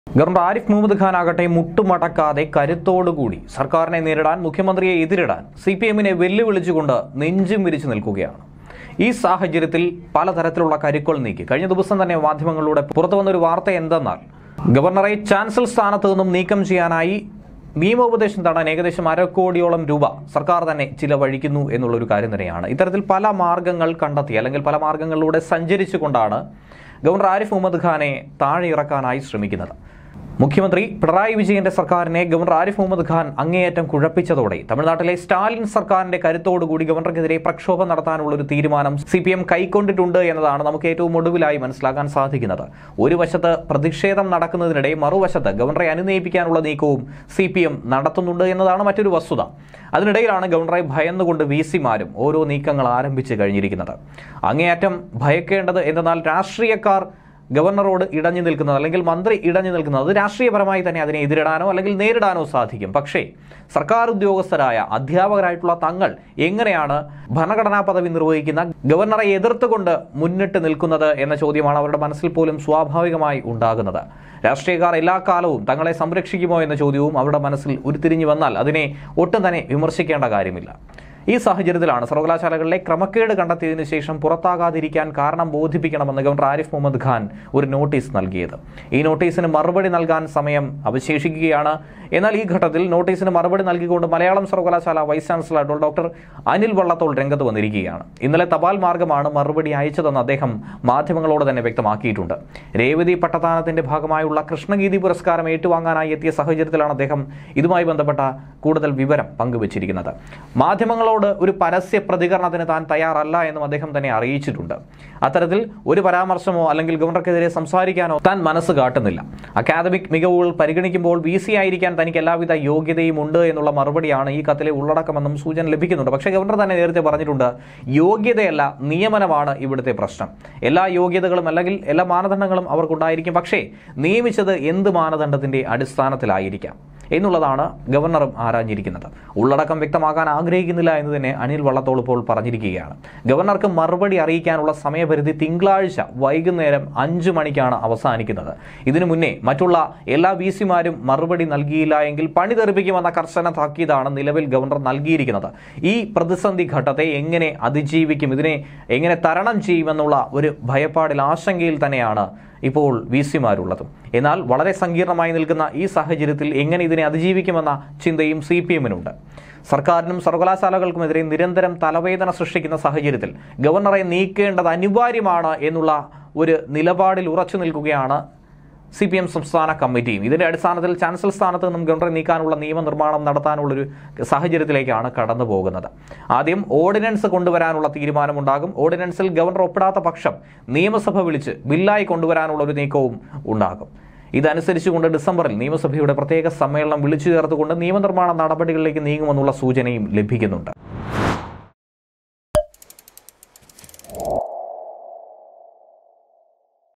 governor Arif Muhammad Khan ആകട്ടെ മുട്ടുമടക്കാതെ കരുത്തോടുകൂടി സർക്കാരിനെ നേരിടാൻ മുഖ്യമന്ത്രിയെ എതിരിടാൻ സി പി എമ്മിനെ വെല്ലുവിളിച്ചുകൊണ്ട് നെഞ്ചും വിരിച്ചു നിൽക്കുകയാണ് ഈ സാഹചര്യത്തിൽ പലതരത്തിലുള്ള കരുക്കൾ നീക്കി കഴിഞ്ഞ ദിവസം തന്നെ മാധ്യമങ്ങളിലൂടെ പുറത്തു വന്നൊരു വാർത്ത എന്തെന്നാൽ ഗവർണറെ ചാൻസലർ സ്ഥാനത്ത് നിന്നും നീക്കം ചെയ്യാനായി നിയമോപദേശം തടാൻ ഏകദേശം അരക്കോടിയോളം രൂപ സർക്കാർ തന്നെ ചിലവഴിക്കുന്നു എന്നുള്ളൊരു കാര്യം തന്നെയാണ് ഇത്തരത്തിൽ പല മാർഗങ്ങൾ കണ്ടെത്തി അല്ലെങ്കിൽ പല മാർഗങ്ങളിലൂടെ സഞ്ചരിച്ചുകൊണ്ടാണ് ഗവർണർ ആരിഫ് മുഹമ്മദ് ഖാനെ താഴെ ഇറക്കാനായി ശ്രമിക്കുന്നത് മുഖ്യമന്ത്രി പിണറായി വിജയന്റെ സർക്കാരിനെ ഗവർണർ ആരിഫ് മുഹമ്മദ് ഖാൻ അങ്ങേയറ്റം കുഴപ്പിച്ചതോടെ തമിഴ്നാട്ടിലെ സ്റ്റാലിൻ സർക്കാരിന്റെ കരുത്തോടുകൂടി ഗവർണർക്കെതിരെ പ്രക്ഷോഭം നടത്താനുള്ള ഒരു തീരുമാനം സി പി എം കൈക്കൊണ്ടിട്ടുണ്ട് എന്നതാണ് നമുക്ക് ഏറ്റവും ഒടുവിലായി മനസ്സിലാക്കാൻ സാധിക്കുന്നത് ഒരു വശത്ത് പ്രതിഷേധം നടക്കുന്നതിനിടെ മറുവശത്ത് ഗവർണറെ അനുനയിപ്പിക്കാനുള്ള നീക്കവും സി പി എം നടത്തുന്നുണ്ട് എന്നതാണ് മറ്റൊരു വസ്തുത അതിനിടയിലാണ് ഗവർണറെ ഭയന്നുകൊണ്ട് വി സിമാരും ഓരോ നീക്കങ്ങൾ ആരംഭിച്ചു കഴിഞ്ഞിരിക്കുന്നത് അങ്ങേയറ്റം ഭയക്കേണ്ടത് എന്തെന്നാൽ രാഷ്ട്രീയക്കാർ ഗവർണറോട് ഇടഞ്ഞു നിൽക്കുന്നത് അല്ലെങ്കിൽ മന്ത്രി ഇടഞ്ഞു നിൽക്കുന്നത് അത് രാഷ്ട്രീയപരമായി തന്നെ അതിനെ എതിരിടാനോ അല്ലെങ്കിൽ നേരിടാനോ സാധിക്കും പക്ഷേ സർക്കാർ ഉദ്യോഗസ്ഥരായ അധ്യാപകരായിട്ടുള്ള തങ്ങൾ എങ്ങനെയാണ് ഭരണഘടനാ പദവി നിർവഹിക്കുന്ന ഗവർണറെ എതിർത്തുകൊണ്ട് മുന്നിട്ട് നിൽക്കുന്നത് എന്ന ചോദ്യമാണ് അവരുടെ മനസ്സിൽ പോലും സ്വാഭാവികമായി ഉണ്ടാകുന്നത് രാഷ്ട്രീയക്കാർ എല്ലാ കാലവും തങ്ങളെ സംരക്ഷിക്കുമോ എന്ന ചോദ്യവും അവരുടെ മനസ്സിൽ ഉരുത്തിരിഞ്ഞു വന്നാൽ അതിനെ ഒട്ടും തന്നെ വിമർശിക്കേണ്ട കാര്യമില്ല ഈ സാഹചര്യത്തിലാണ് സർവകലാശാലകളിലെ ക്രമക്കേട് കണ്ടെത്തിയതിനു ശേഷം പുറത്താകാതിരിക്കാൻ കാരണം ബോധിപ്പിക്കണമെന്ന് ഗവർണർ ആരിഫ് മുഹമ്മദ് ഖാൻ ഒരു നോട്ടീസ് നൽകിയത് ഈ നോട്ടീസിന് മറുപടി നൽകാൻ സമയം അവശേഷിക്കുകയാണ് എന്നാൽ ഈ ഘട്ടത്തിൽ നോട്ടീസിന് മറുപടി നൽകിക്കൊണ്ട് മലയാളം സർവകലാശാല vice chancellor doctor Anil Vallathol രംഗത്ത് വന്നിരിക്കുകയാണ് ഇന്നലെ തപാൽ മാർഗമാണ് മറുപടി അയച്ചതെന്ന് അദ്ദേഹം മാധ്യമങ്ങളോട് തന്നെ വ്യക്തമാക്കിയിട്ടുണ്ട് രേവതി പട്ടത്താനത്തിന്റെ ഭാഗമായുള്ള കൃഷ്ണഗീതി പുരസ്കാരം ഏറ്റുവാങ്ങാനായി എത്തിയ സാഹചര്യത്തിലാണ് അദ്ദേഹം ഇതുമായി ബന്ധപ്പെട്ട കൂടുതൽ വിവരം പങ്കുവച്ചിരിക്കുന്നത് മാധ്യമങ്ങളോട് ഒരു പരസ്യ പ്രതികരണത്തിന് താൻ തയ്യാറല്ല എന്നും അദ്ദേഹം തന്നെ അറിയിച്ചിട്ടുണ്ട് അത്തരത്തിൽ ഒരു പരാമർശമോ അല്ലെങ്കിൽ ഗവർണർക്കെതിരെ സംസാരിക്കാനോ താൻ മനസ്സ് കാട്ടുന്നില്ല അക്കാദമിക് മികവുകൾ പരിഗണിക്കുമ്പോൾ വി സി ആയിരിക്കാൻ തനിക്ക് എല്ലാവിധ യോഗ്യതയും ഉണ്ട് എന്നുള്ള മറുപടിയാണ് ഈ കത്തിലെ ഉള്ളടക്കമെന്നും സൂചന ലഭിക്കുന്നുണ്ട് പക്ഷേ ഗവർണർ തന്നെ നേരത്തെ പറഞ്ഞിട്ടുണ്ട് യോഗ്യതയല്ല നിയമനമാണ് ഇവിടുത്തെ പ്രശ്നം എല്ലാ യോഗ്യതകളും അല്ലെങ്കിൽ എല്ലാ മാനദണ്ഡങ്ങളും അവർക്കുണ്ടായിരിക്കും പക്ഷേ നിയമിച്ചത് എന്ത് മാനദണ്ഡത്തിന്റെ അടിസ്ഥാനത്തിലായിരിക്കാം എന്നുള്ളതാണ് ഗവർണറും ആരാഞ്ഞിരിക്കുന്നത് ഉള്ളടക്കം വ്യക്തമാക്കാൻ ആഗ്രഹിക്കുന്നില്ല എന്ന് തന്നെ അനിൽ വള്ളത്തോൾ ഇപ്പോൾ പറഞ്ഞിരിക്കുകയാണ് ഗവർണർക്ക് മറുപടി അറിയിക്കാനുള്ള സമയപരിധി തിങ്കളാഴ്ച വൈകുന്നേരം അഞ്ചു മണിക്കാണ് അവസാനിക്കുന്നത് ഇതിനു മുന്നേ മറ്റുള്ള എല്ലാ വി സിമാരും മറുപടി നൽകിയില്ല എങ്കിൽ പണി തെറിപ്പിക്കുമെന്ന കർശന താക്കീതാണ് നിലവിൽ ഗവർണർ നൽകിയിരിക്കുന്നത് ഈ പ്രതിസന്ധി ഘട്ടത്തെ എങ്ങനെ അതിജീവിക്കും ഇതിനെ എങ്ങനെ തരണം ചെയ്യുമെന്നുള്ള ഒരു ഭയപ്പാടിൽ ആശങ്കയിൽ തന്നെയാണ് ഇപ്പോൾ വി സിമാരുള്ളതും എന്നാൽ വളരെ സങ്കീർണമായി നിൽക്കുന്ന ഈ സാഹചര്യത്തിൽ എങ്ങനെ ഇതിനെ അതിജീവിക്കുമെന്ന ചിന്തയും സി പി എമ്മിനുണ്ട് സർക്കാരിനും സർവകലാശാലകൾക്കുമെതിരെ നിരന്തരം തലവേദന സൃഷ്ടിക്കുന്ന സാഹചര്യത്തിൽ ഗവർണറെ നീക്കേണ്ടത് അനിവാര്യമാണ് എന്നുള്ള ഒരു നിലപാടിൽ ഉറച്ചു നിൽക്കുകയാണ് സി പി എം സംസ്ഥാന കമ്മിറ്റിയും ഇതിന്റെ അടിസ്ഥാനത്തിൽ ചാൻസലർ സ്ഥാനത്ത് നിന്നും ഗവർണറെ നീക്കാനുള്ള നിയമനിർമ്മാണം നടത്താനുള്ളൊരു സാഹചര്യത്തിലേക്കാണ് കടന്നു പോകുന്നത് ആദ്യം ഓർഡിനൻസ് കൊണ്ടുവരാനുള്ള തീരുമാനമുണ്ടാകും ഓർഡിനൻസിൽ ഗവർണർ ഒപ്പിടാത്ത പക്ഷം നിയമസഭ വിളിച്ച് ബില്ലായി കൊണ്ടുവരാനുള്ള ഒരു നീക്കവും ഉണ്ടാകും ഇതനുസരിച്ചുകൊണ്ട് ഡിസംബറിൽ നിയമസഭയുടെ പ്രത്യേക സമ്മേളനം വിളിച്ചു ചേർത്തുകൊണ്ട് നിയമനിർമ്മാണ നടപടികളിലേക്ക് നീങ്ങുമെന്നുള്ള സൂചനയും ലഭിക്കുന്നുണ്ട്